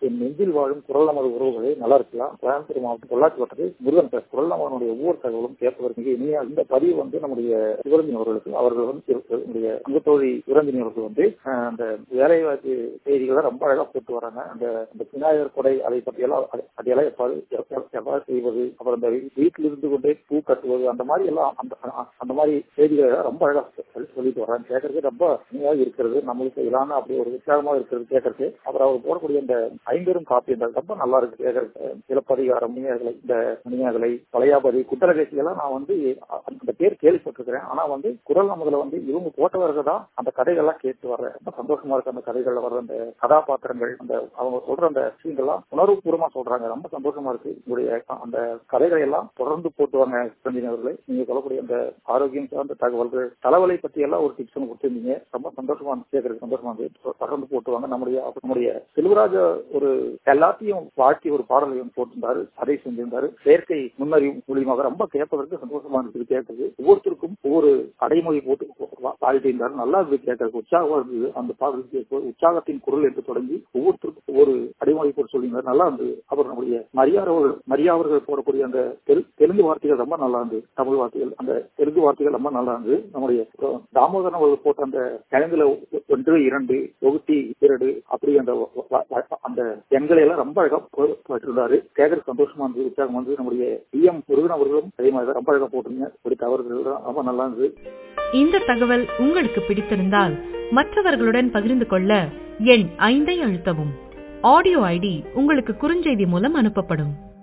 என் நெஞ்சில் வாழும் குரல் நமது உறவுகளே நல்லா இருக்கலாம் கோயம்புத்தூர் மாவட்டம் பொள்ளாச்சி வட்டத்தில் முருகன் பேச குரல் நமதனுடைய ஒவ்வொரு தகவலும் கேட்பதற்கு மிக இனிய இந்த பதிவு வந்து நம்முடைய சிவரஞ்சன் அவர்களுக்கு அவர்கள் வந்து நம்முடைய அங்க தோழி சிவரஞ்சனி அவர்கள் வந்து அஹ், அந்த வேலைவாய்ப்பு செய்திகளை ரொம்ப அழகா போட்டு வராங்க அந்த அந்த விநாயகர் கொடை அதை பற்றியெல்லாம் அது- அதையெல்லாம் எவ்வாறு எவ்வாறு- எவ்வாறு செய்வது அப்புறம் அந்த வீட்டில் இருந்து கொண்டே பூ கட்டுவது அந்த மாதிரி எல்லாம் அந்த அந்த மாதிரி செய்திகளை எல்லாம் ரொம்ப அழகா சொல்லி- சொல்லிட்டு வர்றாங்க கேட்கறதுக்கு ரொம்ப இனிமையாக இருக்கிறது நம்மளுக்கு செய்யலாம்னு அப்படி ஒரு உற்சாகமா இருக்கிறது கேட்கறது அப்புறம் அவர் போடக்கூடிய இந்த ஐம்பெரும் காப்பி இந்த ரொம்ப நல்லா இருக்கு கேட்கறது சிலப்பதிகாரம் மணியர்களை இந்த மணியர்களை பழையாபதி குட்டலகேசி எல்லாம் நான் வந்து அ- அந்த பேர் கேள்விப்பட்டிருக்கிறேன் ஆனா வந்து குரல் நமதுல வந்து இவங்க போட்டவர்கள் தான் அந்த கதைகள்லாம் கேட்டு வர்றேன் ரொம்ப சந்தோஷமா இருக்கு அந்த கதைகள்ல வர்ற அந்த கதாபாத்திரங்கள் அந்த அவங்க சொல்ற அந்த விஷயங்கள்லாம் உணர்வுபூர்வமா சொல்றாங்க ரொம்ப சந்தோஷமா இருக்கு உங்களுடைய அந்த கதைகளை எல்லாம் தொடர்ந்து போட்டு வாங்க சஞ்சீன் அவர்களே நீங்க சொல்லக்கூடிய அந்த ஆரோக்கியம் சார்ந்த தகவல்கள் தலைவலை பத்தி எல்லாம் ஒரு டிப்ஸ் கொடுத்திருந்தீங்க ரொம்ப சந்தோஷமா இருந்துச்சு, கேட்கறதுக்கு சந்தோஷமா இருந்துச்சு தொடர்ந்து போட்டு வாங்க நம்முடைய நம்முடைய செல்வராஜ ஒரு எல்லாத்தையும் வாழ்த்தி ஒரு பாடலையும் போட்டிருந்தாரு அதை செஞ்சிருந்தாரு செயற்கை நுண்ணறிவு மூலியமாக ரொம்ப கேட்பதற்கு சந்தோஷமா இருந்தது கேட்கறது ஒவ்வொருத்தருக்கும் ஒவ்வொரு அடைமொழி போட்டு வா- வாழ்த்தி இருந்தாரு நல்லா இருந்தது கேட்கறதுக்கு உற்சாகமா இருந்தது அந்த பாடல் கேட்பது உற்சாகத்தின் குரல் என்று தொடங்கி ஒவ்வொருத்தருக்கும் ஒவ்வொரு அடைமொழி போட்டு சொல்லியிருந்தாரு நல்லா இருந்தது அப்புறம் நம்முடைய மரியாதவர்கள் மரியாதவர்கள் போடக்கூடிய அந்த தெலு- தெலுங்கு வார்த்தைகள் ரொம்ப நல்லா இருந்தது தமிழ் வார்த்தைகள் அந்த தெலுங்கு வார்த்தைகள் ரொம்ப நல்லா இருந்தது நம்முடைய அஹ், தாமோதரன் அவர்கள் போட்ட அந்த கிழங்குல ஒன்று இரண்டு தொகுதி இரண்டு அப்படி அந்த வ- வ- வ- அந்த எண்களை எல்லாம் ரொம்ப அழகா போ- போட்டிருந்தாரு கேட்கற சந்தோஷமா இருந்தது உற்சாகம் வந்து நம்முடைய பிஎம் முருகன் அவர்களும் அதே மாதிரி தான் ரொம்ப அழகா போட்டிருந்தீங்க இப்படி தவறுகள் எல்லாம் ரொம்ப நல்லா இருந்தது இந்த தகவல் உங்களுக்கு பிடித்திருந்தால் மற்றவர்களுடன் பகிர்ந்து கொள்ள எண் ஐந்தை அழுத்தவும் ஆடியோ ஐடி உங்களுக்கு குறுஞ்செய்தி மூலம் அனுப்பப்படும்